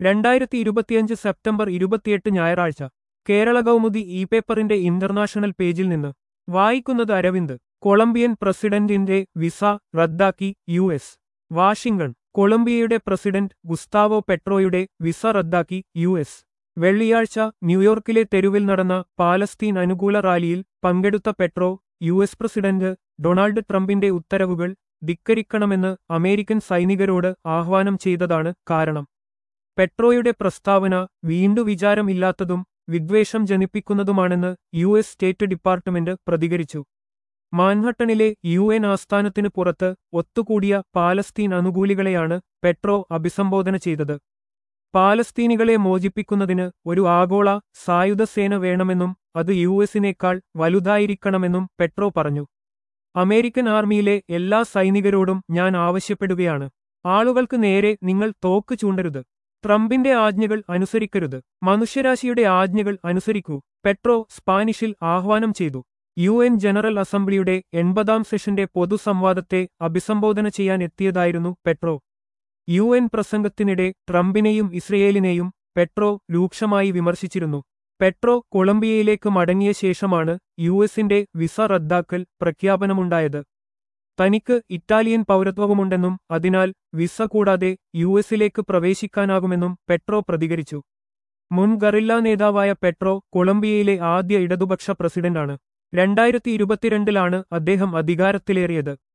രണ്ടായിരത്തി ഇരുപത്തിയഞ്ച് സെപ്റ്റംബർ ഇരുപത്തിയെട്ട് ഞായറാഴ്ച കേരള കൗമുദി ഇ പേപ്പറിന്റെ ഇന്റർനാഷണൽ പേജിൽ നിന്ന് വായിക്കുന്നത് അരവിന്ദ് കൊളംബിയൻ പ്രസിഡന്റിന്റെ വിസ റദ്ദാക്കി യു എസ് വാഷിംഗ്ടൺ കൊളംബിയയുടെ പ്രസിഡന്റ് ഗുസ്താവോ പെട്രോയുടെ വിസ റദ്ദാക്കി യു എസ് വെള്ളിയാഴ്ച ന്യൂയോർക്കിലെ തെരുവിൽ നടന്ന പാലസ്തീൻ അനുകൂല റാലിയിൽ പങ്കെടുത്ത Petro U S president Donald ട്രംപിന്റെ ഉത്തരവുകൾ ധിക്കരിക്കണമെന്ന് അമേരിക്കൻ സൈനികരോട് ആഹ്വാനം ചെയ്തതാണ് കാരണം പെട്രോയുടെ പ്രസ്താവന വീണ്ടു വിചാരമില്ലാത്തതും വിദ്വേഷം ജനിപ്പിക്കുന്നതുമാണെന്ന് യു എസ് സ്റ്റേറ്റ് ഡിപ്പാർട്ട്മെന്റ് പ്രതികരിച്ചു മാൻഹട്ടണിലെ യു എൻ ആസ്ഥാനത്തിന് പുറത്ത് ഒത്തുകൂടിയ പാലസ്തീൻ അനുകൂലികളെയാണ് പെട്രോ അഭിസംബോധന ചെയ്തത് പാലസ്തീനികളെ മോചിപ്പിക്കുന്നതിന് ഒരു ആഗോള സായുധ സേന വേണമെന്നും അത് യു എസിനേക്കാൾ വലുതായിരിക്കണമെന്നും പെട്രോ പറഞ്ഞു അമേരിക്കൻ ആർമിയിലെ എല്ലാ സൈനികരോടും ഞാൻ ആവശ്യപ്പെടുകയാണ് ആളുകൾക്ക് നേരെ നിങ്ങൾ തോക്ക് ചൂണ്ടരുത് ട്രംപിന്റെ ആജ്ഞകൾ അനുസരിക്കരുത് മനുഷ്യരാശിയുടെ ആജ്ഞകൾ അനുസരിക്കൂ പെട്രോ സ്പാനിഷിൽ ആഹ്വാനം ചെയ്തു യു എൻ ജനറൽ അസംബ്ലിയുടെ എൺപതാം സെഷന്റെ പൊതുസംവാദത്തെ അഭിസംബോധന ചെയ്യാൻ എത്തിയതായിരുന്നു പെട്രോ യു എൻ പ്രസംഗത്തിനിടെ ട്രംപിനെയും ഇസ്രയേലിനെയും പെട്രോ രൂക്ഷമായി വിമർശിച്ചിരുന്നു പെട്രോ കൊളംബിയയിലേക്ക് മടങ്ങിയ ശേഷമാണ് യു എസിന്റെ വിസ റദ്ദാക്കൽ പ്രഖ്യാപനമുണ്ടായത് തനിക്ക് ഇറ്റാലിയൻ പൗരത്വവുമുണ്ടെന്നും അതിനാൽ വിസ കൂടാതെ യു എസിലേക്ക് പ്രവേശിക്കാനാകുമെന്നും പെട്രോ പ്രതികരിച്ചു മുൻ ഗറില്ല നേതാവായ പെട്രോ കൊളംബിയയിലെ ആദ്യ ഇടതുപക്ഷ പ്രസിഡന്റാണ് രണ്ടായിരത്തി ഇരുപത്തിരണ്ടിലാണ് അദ്ദേഹം അധികാരത്തിലേറിയത്